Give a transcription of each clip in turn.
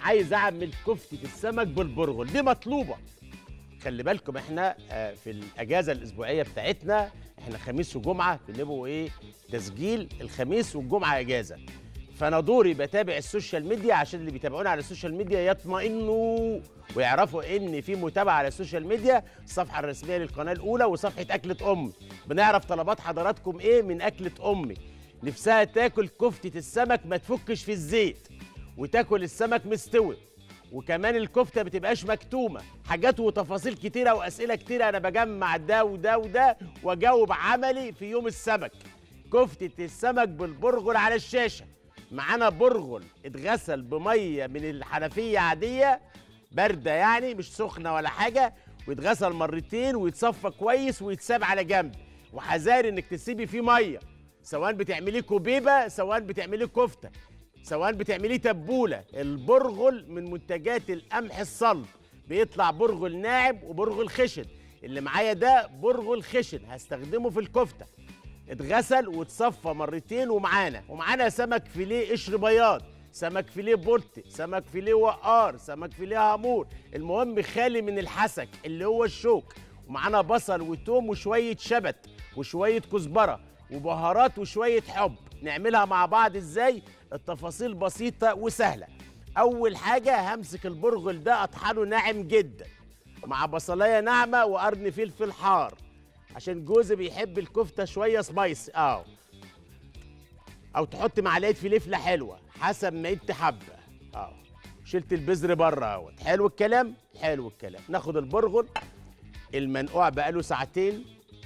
عايز اعمل كفته السمك بالبرغل دي مطلوبه خلي بالكم احنا آه، في الاجازه الاسبوعيه بتاعتنا احنا خميس وجمعه بنبقوا ايه تسجيل الخميس والجمعه اجازه فانا دوري بتابع السوشيال ميديا عشان اللي بيتابعونا على السوشيال ميديا يطمئنوا ويعرفوا ان في متابعه على السوشيال ميديا الصفحه الرسميه للقناه الاولى وصفحه اكله امي بنعرف طلبات حضراتكم ايه من اكله امي نفسها تاكل كفته السمك ما تفكش في الزيت وتاكل السمك مستوي وكمان الكفته بتبقاش مكتومه حاجات وتفاصيل كتيره واسئله كتيره انا بجمع ده وده وده واجاوب عملي في يوم السمك كفته السمك بالبرغل على الشاشه معانا برغل اتغسل بميه من الحنفيه عاديه بارده يعني مش سخنه ولا حاجه ويتغسل مرتين ويتصفى كويس ويتساب على جنب وحذاري انك تسيبي فيه ميه سواء بتعمليه كوبيبه سواء بتعمليه كفته سواء بتعمليه تبوله البرغل من منتجات القمح الصلب بيطلع برغل ناعم وبرغل خشن اللي معايا ده برغل خشن هستخدمه في الكفته اتغسل واتصفى مرتين ومعانا ومعانا سمك فيليه قشر بياض سمك فيليه بولتي سمك فيليه وقار سمك فيليه هامور المهم خالي من الحسك اللي هو الشوك ومعانا بصل وتوم وشويه شبت وشويه كزبره وبهارات وشويه حب نعملها مع بعض ازاي التفاصيل بسيطه وسهله اول حاجه همسك البرغل ده اطحنه ناعم جدا مع بصلايه ناعمه وقرن فلفل حار عشان جوزي بيحب الكفته شويه سبايسي اه او تحط معلقه فلفله حلوه حسب ما انت حابه اه شلت البذر بره اهوت حلو الكلام حلو الكلام ناخد البرغل المنقوع بقاله ساعتين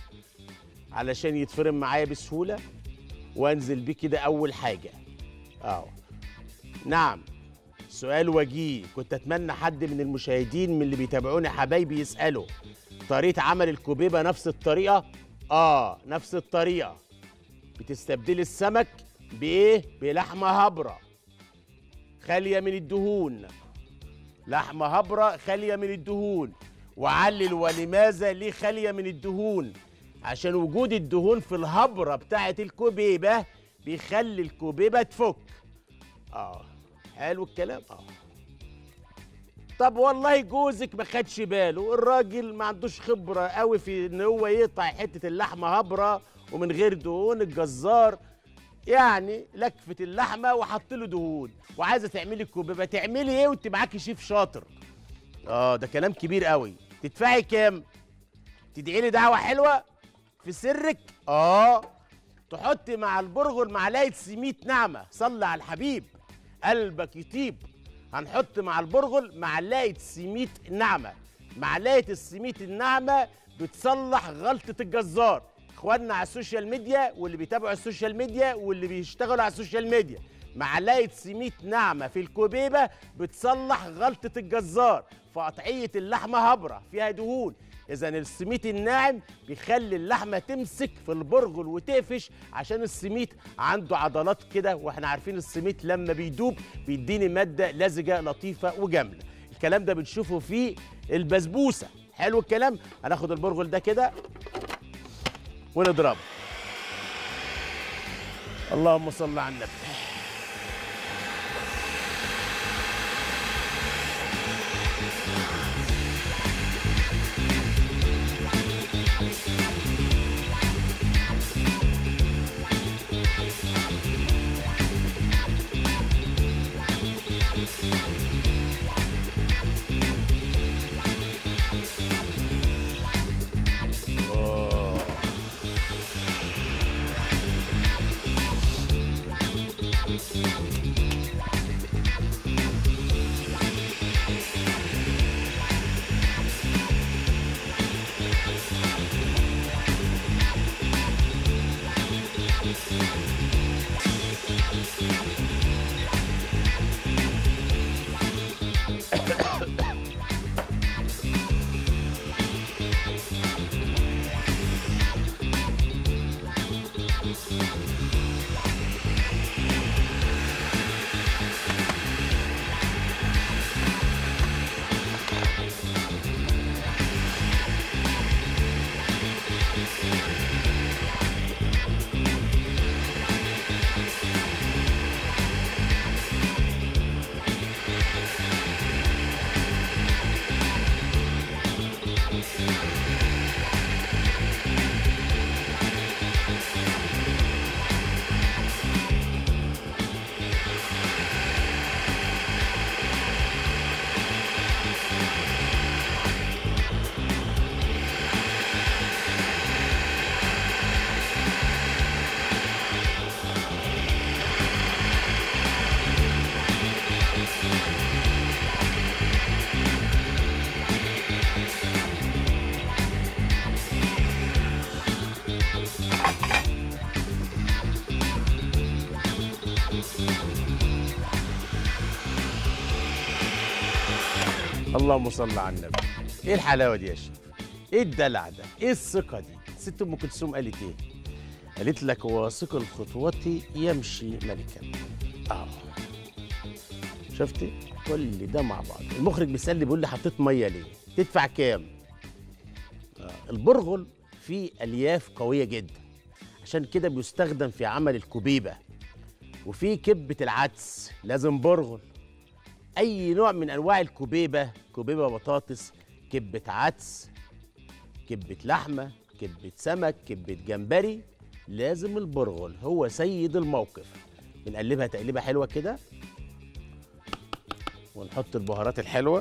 علشان يتفرم معايا بسهوله وانزل بيه كده اول حاجه اه نعم سؤال وجيه كنت اتمنى حد من المشاهدين من اللي بيتابعوني حبايبي يسالوا طريقه عمل الكوبيبه نفس الطريقه اه نفس الطريقه بتستبدلي السمك بايه بلحمه هبره خاليه من الدهون لحمه هبره خاليه من الدهون وعلل ولماذا ليه خاليه من الدهون عشان وجود الدهون في الهبره بتاعه الكوبيبه بيخلي الكوبيبه تفك اه حلو الكلام اه طب والله جوزك ما خدش باله الراجل ما عندوش خبره قوي في ان هو يقطع حته اللحمه هبره ومن غير دهون الجزار يعني لكفه اللحمه وحط له دهون وعايزه تعملي كوبيبه تعملي ايه وانت معاكي شيف شاطر اه ده كلام كبير قوي تدفعي كام تدعي لي دعوه حلوه في سرك اه تحطي مع البرغل معلقه سميت ناعمه صلي على الحبيب قلبك يطيب هنحط مع البرغل معلقه سميت ناعمه معلقه السميت الناعمه بتصلح غلطه الجزار اخواننا على السوشيال ميديا واللي بيتابعوا السوشيال ميديا واللي بيشتغلوا على السوشيال ميديا معلقه سميت ناعمه في الكوبيبه بتصلح غلطه الجزار فقطعيه اللحمه هبره فيها دهون اذا السميت الناعم بيخلي اللحمه تمسك في البرغل وتقفش عشان السميت عنده عضلات كده واحنا عارفين السميت لما بيدوب بيديني ماده لزجه لطيفه وجامله الكلام ده بنشوفه في البسبوسه حلو الكلام هناخد البرغل ده كده ونضربه اللهم صل على النبي اللهم صل على النبي ايه الحلاوه دي يا شيخ ايه الدلع ده ايه الثقه دي ست ام كلثوم قالت ايه قالت لك واثق الخطوات يمشي ملكا اه شفتي كل ده مع بعض المخرج بيسالني بيقول لي حطيت ميه ليه تدفع كام آه. البرغل فيه الياف قويه جدا عشان كده بيستخدم في عمل الكبيبه وفي كبه العدس لازم برغل اي نوع من انواع الكبيبه كبيبه بطاطس كبه عدس كبه لحمه كبه سمك كبه جمبري لازم البرغل هو سيد الموقف بنقلبها تقليبه حلوه كده ونحط البهارات الحلوه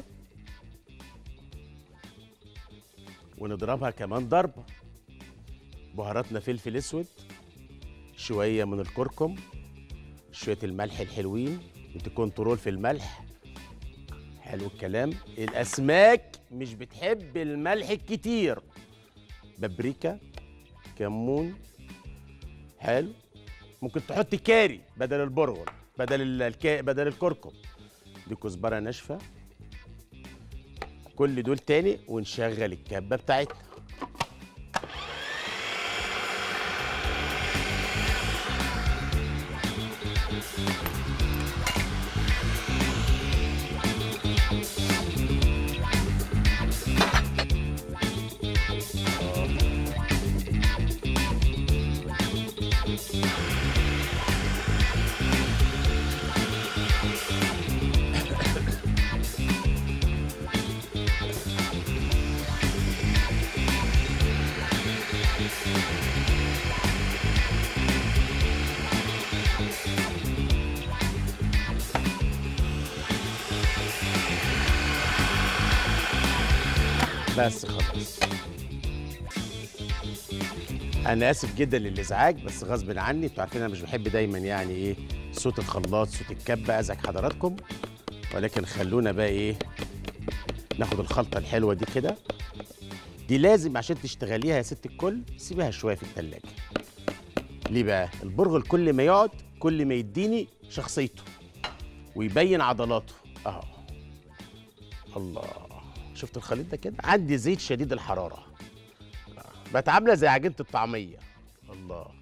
ونضربها كمان ضربه بهاراتنا فلفل اسود شويه من الكركم شويه الملح الحلوين كنترول في الملح حلو الكلام الاسماك مش بتحب الملح الكتير بابريكا كمون حلو ممكن تحط كاري بدل البرغل بدل الكا... بدل الكركم دي كزبره ناشفه كل دول تاني ونشغل الكبه بتاعتنا بس خلاص انا اسف جدا للازعاج بس غصب عني انتوا عارفين انا مش بحب دايما يعني ايه صوت الخلاط صوت الكبه ازعج حضراتكم ولكن خلونا بقى ايه ناخد الخلطه الحلوه دي كده دي لازم عشان تشتغليها يا ست الكل سيبيها شويه في التلاجة ليه بقى البرغل كل ما يقعد كل ما يديني شخصيته ويبين عضلاته اهو الله شفت الخليط ده كده عندي زيت شديد الحراره بقت عامله زي عجينه الطعميه الله آه.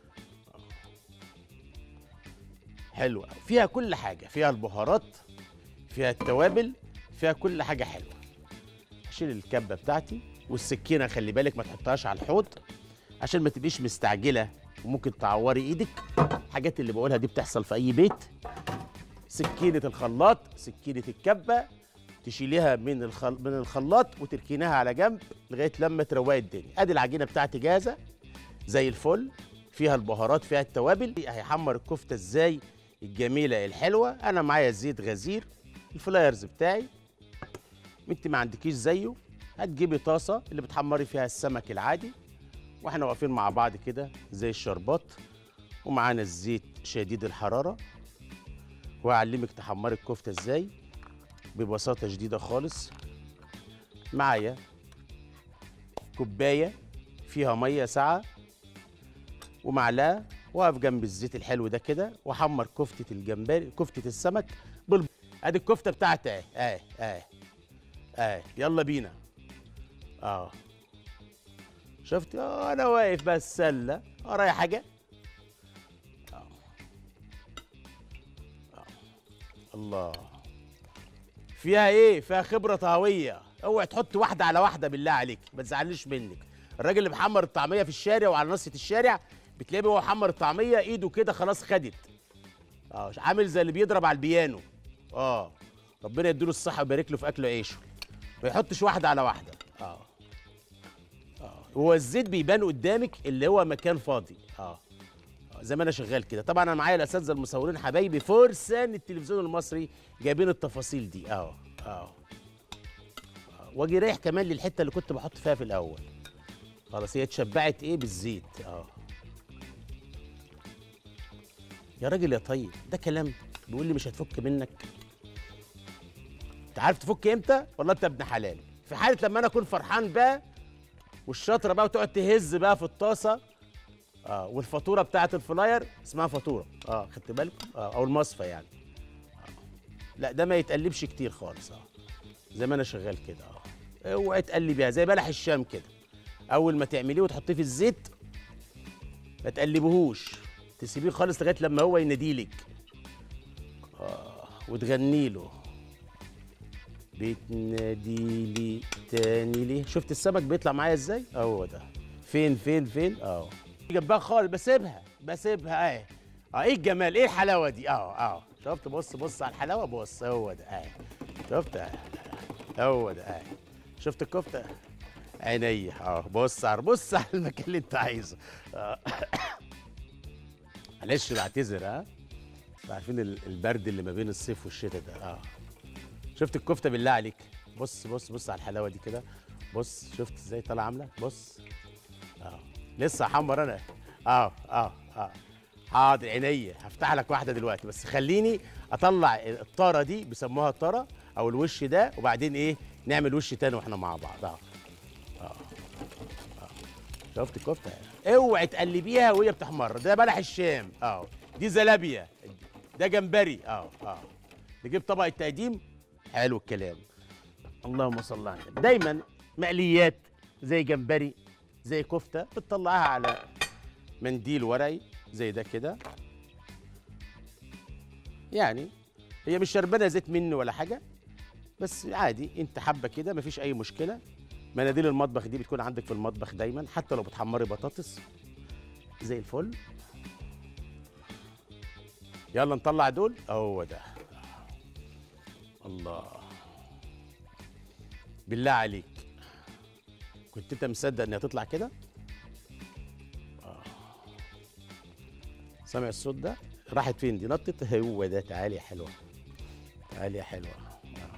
حلوه أوي. فيها كل حاجه فيها البهارات فيها التوابل فيها كل حاجه حلوه اشيل الكبه بتاعتي والسكينه خلي بالك ما تحطهاش على الحوض عشان ما تبقيش مستعجله وممكن تعوري ايدك الحاجات اللي بقولها دي بتحصل في اي بيت سكينه الخلاط سكينه الكبه تشيليها من الخل... من الخلاط وتركيناها على جنب لغايه لما تروقي الدنيا ادي العجينه بتاعتي جاهزه زي الفل فيها البهارات فيها التوابل هيحمر الكفته ازاي الجميله الحلوه انا معايا زيت غزير الفلايرز بتاعي انت ما عندكيش زيه هتجيبي طاسه اللي بتحمري فيها السمك العادي واحنا واقفين مع بعض كده زي الشربات ومعانا الزيت شديد الحراره وهعلمك تحمري الكفته ازاي ببساطه شديده خالص معايا كوبايه فيها ميه ساقعه ومعلقه واقف جنب الزيت الحلو ده كده واحمر كفته الجمبري كفته السمك بال ادي الكفته بتاعتي اهي اهي اهي اهي يلا بينا اه شفت آه انا واقف بس سله ورايا حاجه آه. آه. الله فيها ايه فيها خبره طهويه اوعي تحط واحده على واحده بالله عليك ما تزعليش منك الراجل اللي محمر الطعميه في الشارع وعلى نصيه الشارع بتلاقيه وهو محمر الطعميه ايده كده خلاص خدت اه عامل زي اللي بيضرب على البيانو اه ربنا يديله الصحه ويبارك له في اكل عيشه ما يحطش واحده على واحده اه اه هو الزيت بيبان قدامك اللي هو مكان فاضي اه آه، زي ما انا شغال كده طبعا انا معايا الاساتذه المصورين حبايبي فرسان التلفزيون المصري جايبين التفاصيل دي اه اه آه. واجي رايح كمان للحته اللي كنت بحط فيها في الاول خلاص هي اتشبعت ايه بالزيت اه يا راجل يا طيب ده كلام بيقول لي مش هتفك منك انت عارف تفك امتى والله انت ابن حلال في حاله لما انا اكون فرحان بقى والشطره بقى وتقعد تهز بقى في الطاسه اه والفاتوره بتاعت الفلاير اسمها فاتوره اه خدت بالك اه او المصفى يعني آه. لا ده ما يتقلبش كتير خالص اه زي ما انا شغال كده اه اوعي تقلبيها زي بلح الشام كده اول ما تعمليه وتحطيه في الزيت ما تقلبهوش تسيبيه خالص لغايه لما هو يناديلك اه وتغني له بتناديلي تاني ليه شفت السمك بيطلع معايا ازاي اهو ده فين فين فين اهو جنبها خالص بسيبها بسيبها اهي اه ايه الجمال ايه الحلاوه دي اهو اهو شفت بص بص على الحلاوه بص هو ده اهي شفت اهي هو ده اهي شفت الكفته عينيا اه بص على بص على المكان اللي انت عايزه آه. معلش بعتذر ها عارفين ال- البرد اللي ما بين الصيف والشتاء ده اه شفت الكفته بالله عليك بص بص بص على الحلاوه دي كده بص شفت ازاي طالعه عامله بص اه لسه هحمر انا اه اه اه حاضر عينيا هفتح لك واحده دلوقتي بس خليني اطلع الطاره دي بيسموها الطاره او الوش ده وبعدين ايه نعمل وش تاني واحنا مع بعض اه شفت الكفته اوعي تقلبيها وهي بتحمر ده بلح الشام اه دي زلابيا ده جمبري اه اه نجيب طبق التقديم حلو الكلام اللهم صل على النبي دايما مقليات زي جمبري زي كفته بتطلعها على منديل ورقي زي ده كده يعني هي مش شربانه زيت منه ولا حاجه بس عادي انت حابه كده مفيش اي مشكله مناديل المطبخ دي بتكون عندك في المطبخ دايما حتى لو بتحمري بطاطس زي الفل يلا نطلع دول هو ده الله بالله عليك كنت انت مصدق انها تطلع كده آه. سامع الصوت ده راحت فين دي نطت هو ده تعالي يا حلوه تعالي يا حلوه آه.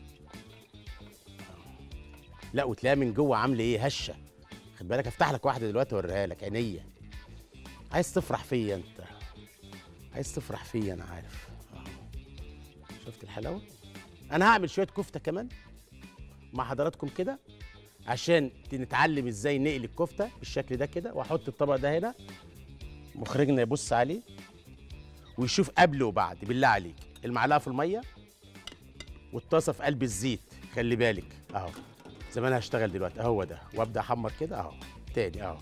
لا وتلاقيها من جوه عامله ايه هشه خد بالك افتح لك واحده دلوقتي اوريها لك عينيا عايز تفرح فيا انت عايز تفرح فيا انا عارف آه. شفت الحلاوه انا هعمل شويه كفته كمان مع حضراتكم كده عشان نتعلم ازاي نقلي الكفته بالشكل ده كده واحط الطبق ده هنا مخرجنا يبص عليه ويشوف قبل وبعد بالله عليك المعلقه في الميه والطاسه في قلب الزيت خلي بالك اهو زي ما انا هشتغل دلوقتي اهو ده وابدا احمر كده اهو تاني اهو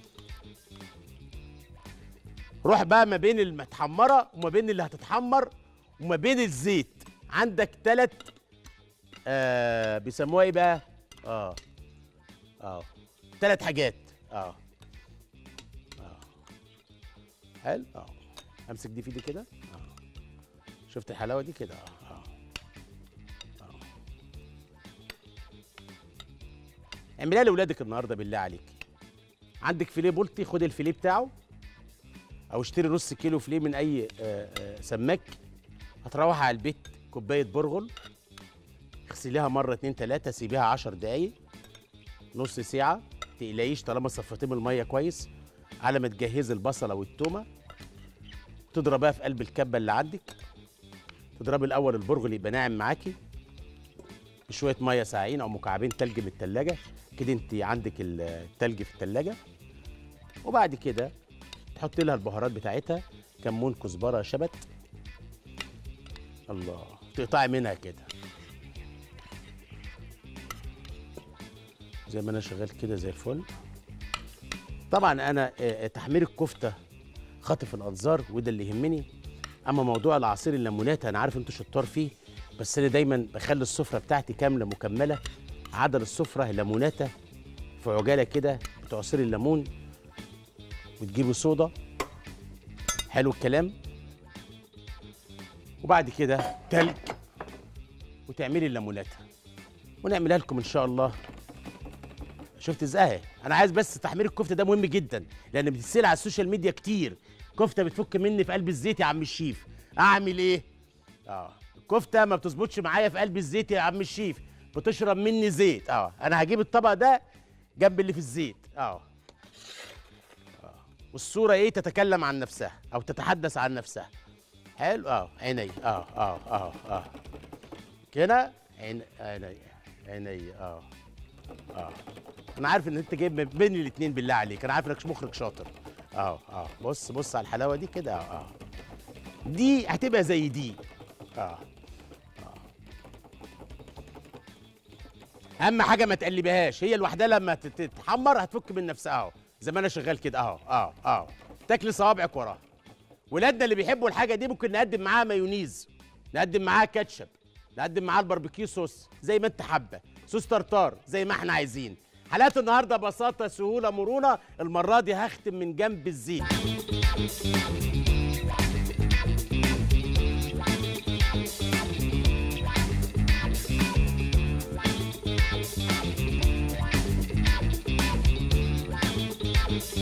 روح بقى ما بين المتحمره وما بين اللي هتتحمر وما بين الزيت عندك ثلاث آه بيسموها ايه بقى اه اه ثلاث حاجات اه اه حلو اه امسك دي في ايدي كده اه شفت الحلاوه دي كده اه اه آه. اعملها لاولادك النهارده بالله عليك عندك فيليه بولتي خد الفيليه بتاعه او اشتري نص كيلو فيليه من اي آه، آه، سماك هتروح على البيت كوبايه برغل اغسليها مره اتنين تلاته سيبيها عشر دقايق نص ساعه تقلقيش طالما صفيتيه من الميه كويس على ما تجهزي البصله والتومه تضربها في قلب الكبه اللي عندك تضربي الاول البرغل يبقى ناعم معاكي بشويه ميه ساقعين او مكعبين تلج من التلاجة كده انت عندك التلج في التلاجة وبعد كده تحط لها البهارات بتاعتها كمون كزبره شبت الله تقطعي منها كده زي ما انا شغال كده زي الفل طبعا انا آه، تحمير الكفته خاطف الانظار وده اللي يهمني اما موضوع العصير الليمونات انا عارف انتوا شطار فيه بس انا دايما بخلي السفره بتاعتي كامله مكمله عدل السفره ليموناته في عجاله كده بتعصري الليمون وتجيبي صودا حلو الكلام وبعد كده تلج وتعملي الليمونات ونعملها لكم ان شاء الله شفت ازاي انا عايز بس تحمير الكفته ده مهم جدا لان بتتسال على السوشيال ميديا كتير كفته بتفك مني في قلب الزيت يا عم الشيف اعمل ايه اه الكفته ما بتظبطش معايا في قلب الزيت يا عم الشيف بتشرب مني زيت اه انا هجيب الطبق ده جنب اللي في الزيت اه آه. والصوره ايه تتكلم عن نفسها او تتحدث عن نفسها حلو اه عيني اه اه اه اه كده عين عيني عيني اه اه انا عارف ان انت جايب بين الاثنين بالله عليك انا عارف انك مش مخرج شاطر اه اه بص بص على الحلاوه دي كده اه اه دي هتبقى زي دي اه, آه. اهم حاجه ما تقلبيهاش هي لوحدها لما تت- تتحمر هتفك من نفسها اهو زي ما انا شغال كده اهو اهو اهو تاكلي صوابعك وراها ولادنا اللي بيحبوا الحاجه دي ممكن نقدم معاها مايونيز نقدم معاها كاتشب نقدم معاها الباربيكيو صوص زي ما انت حابه صوص ترتار زي ما احنا عايزين حلقات النهارده بساطه سهوله مرونه المره دي هختم من جنب الزيت